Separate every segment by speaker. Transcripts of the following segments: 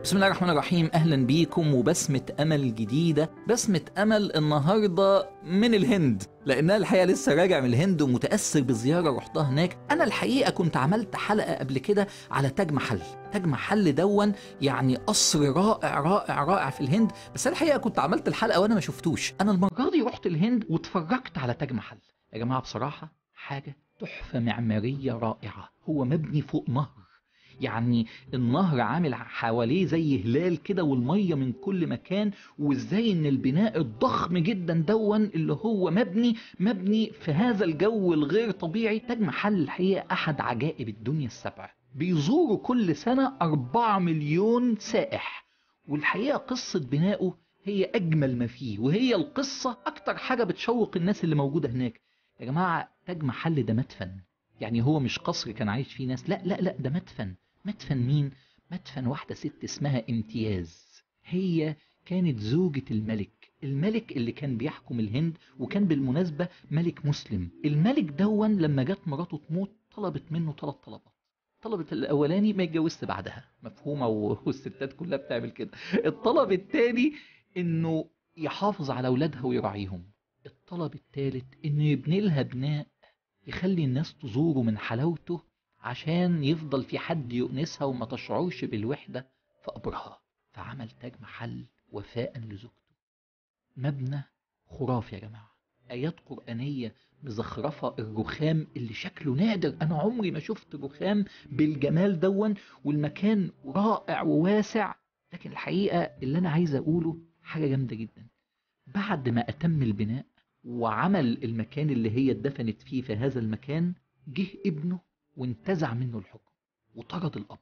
Speaker 1: بسم الله الرحمن الرحيم اهلا بيكم وبسمة امل جديدة بسمة امل النهاردة من الهند لانها الحقيقة لسه راجع من الهند ومتأثر بزيارة رحتها هناك انا الحقيقة كنت عملت حلقة قبل كده على تاج محل تاج محل دون يعني قصر رائع رائع رائع في الهند بس أنا الحقيقة كنت عملت الحلقة وانا ما شفتوش انا المرة دي رحت الهند واتفرجت على تاج محل يا جماعة بصراحة حاجة تحفة معمارية رائعة هو مبني فوق نهر يعني النهر عامل حواليه زي هلال كده والمية من كل مكان وازاي ان البناء الضخم جدا دون اللي هو مبني مبني في هذا الجو الغير طبيعي تاج محل الحقيقة احد عجائب الدنيا السبع بيزوروا كل سنة أربعة مليون سائح والحقيقة قصة بنائه هي أجمل ما فيه وهي القصة أكتر حاجة بتشوق الناس اللي موجودة هناك يا جماعة تاج محل ده مدفن يعني هو مش قصر كان عايش فيه ناس لا لا لا ده مدفن مدفن مين؟ مدفن واحدة ست اسمها امتياز هي كانت زوجة الملك الملك اللي كان بيحكم الهند وكان بالمناسبة ملك مسلم الملك دون لما جت مراته تموت طلبت منه ثلاث طلبات طلبت الاولاني ما يتجوزش بعدها مفهومه والستات كلها بتعمل كده الطلب الثاني انه يحافظ على اولادها ويراعيهم الطلب الثالث انه يبني لها بناء يخلي الناس تزوره من حلاوته عشان يفضل في حد يؤنسها وما تشعرش بالوحدة في قبرها فعمل تاج محل وفاء لزوجته مبنى خرافي يا جماعة آيات قرآنية مزخرفة الرخام اللي شكله نادر أنا عمري ما شفت رخام بالجمال دون والمكان رائع وواسع لكن الحقيقة اللي أنا عايز أقوله حاجة جامدة جدا بعد ما أتم البناء وعمل المكان اللي هي اتدفنت فيه في هذا المكان جه ابنه وانتزع منه الحكم وطرد الأب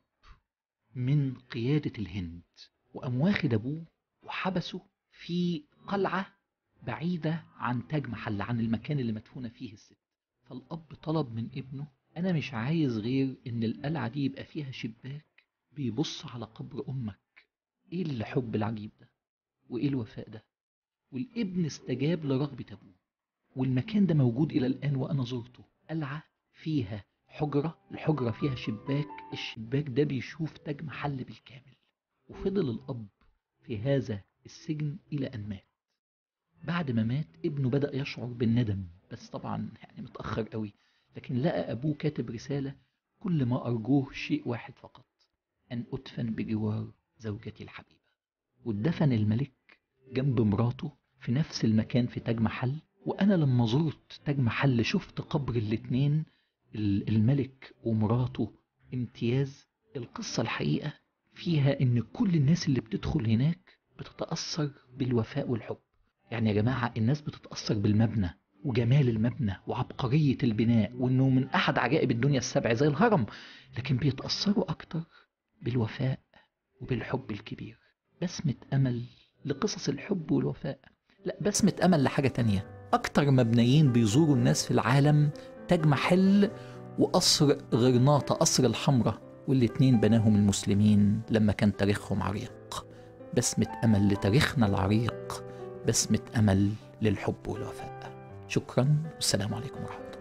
Speaker 1: من قيادة الهند وقام واخد أبوه وحبسه في قلعة بعيدة عن تاج محل عن المكان اللي مدفونة فيه الست فالأب طلب من ابنه أنا مش عايز غير إن القلعة دي يبقى فيها شباك بيبص على قبر أمك إيه الحب العجيب ده وإيه الوفاء ده والابن استجاب لرغبة أبوه والمكان ده موجود إلى الآن وأنا زرته قلعة فيها حجرة الحجرة فيها شباك الشباك ده بيشوف تاج محل بالكامل وفضل الأب في هذا السجن إلى أن مات بعد ما مات ابنه بدأ يشعر بالندم بس طبعا يعني متأخر قوي لكن لقى أبوه كاتب رسالة كل ما أرجوه شيء واحد فقط أن أدفن بجوار زوجتي الحبيبة واتدفن الملك جنب مراته في نفس المكان في تاج محل وأنا لما زرت تاج محل شفت قبر الاتنين الملك ومراته امتياز القصة الحقيقة فيها ان كل الناس اللي بتدخل هناك بتتأثر بالوفاء والحب يعني يا جماعة الناس بتتأثر بالمبنى وجمال المبنى وعبقرية البناء وانه من احد عجائب الدنيا السبع زي الهرم لكن بيتأثروا اكتر بالوفاء وبالحب الكبير بسمة امل لقصص الحب والوفاء لا بسمة امل لحاجة تانية اكتر مبنيين بيزوروا الناس في العالم تاج محل وقصر غرناطة قصر الحمراء والاتنين بناهم المسلمين لما كان تاريخهم عريق بسمة أمل لتاريخنا العريق بسمة أمل للحب والوفاء شكرا والسلام عليكم ورحمة الله